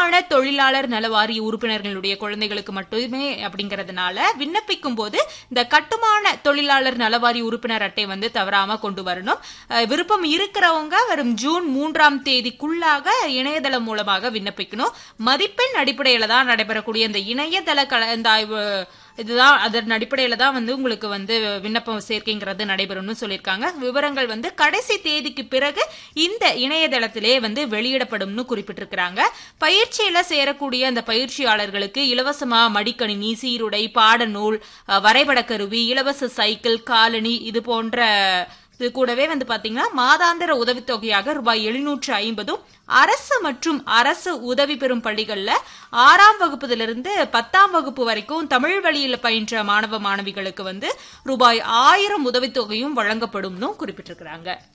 கட்டுமான தொழிலாளர் நல வாரிய உறுப்பினர்களுடைய குழந்தைகளுக்கு மட்டுமே அப்படிங்கறதுனால விண்ணப்பிக்கும் போது இந்த கட்டுமான தொழிலாளர் நலவாரி உறுப்பினர் அட்டை வந்து தவறாம கொண்டு வரணும் அஹ், விருப்பம் இருக்கிறவங்க வரும் ஜூன் மூன்றாம் தேதிக்குள்ளாக இணையதளம் மூலமாக விண்ணப்பிக்கணும் மதிப்பெண் அடிப்படையில தான் நடைபெறக்கூடிய இந்த இணையதள கலந்தாய்வு இதுதான் அதன் அடிப்படையில தான் வந்து உங்களுக்கு வந்து விண்ணப்பம் சேர்க்கைங்கிறது நடைபெறும்னு சொல்லியிருக்காங்க விவரங்கள் வந்து கடைசி தேதிக்கு பிறகு இந்த இணையதளத்திலே வந்து வெளியிடப்படும்னு குறிப்பிட்டிருக்கிறாங்க பயிற்சியில சேரக்கூடிய அந்த பயிற்சியாளர்களுக்கு இலவசமா மடிக்கணினி சீருடை பாடநூல் அஹ், வரைபடக் கருவி இலவச சைக்கிள் காலணி இது போன்ற இது கூடவே வந்து பாத்தீங்கன்னா மாதாந்திர உதவித்தொகையாக ரூபாய் எழுநூற்று ஐம்பதும் அரசு மற்றும் அரசு உதவி பெறும் பள்ளிகள்ல ஆறாம் வகுப்புதிலிருந்து பத்தாம் வகுப்பு வரைக்கும் தமிழ் வழியில் பயின்ற மாணவ மாணவிகளுக்கு வந்து ரூபாய் ஆயிரம் உதவித்தொகையும் வழங்கப்படும்னு குறிப்பிட்டிருக்கிறாங்க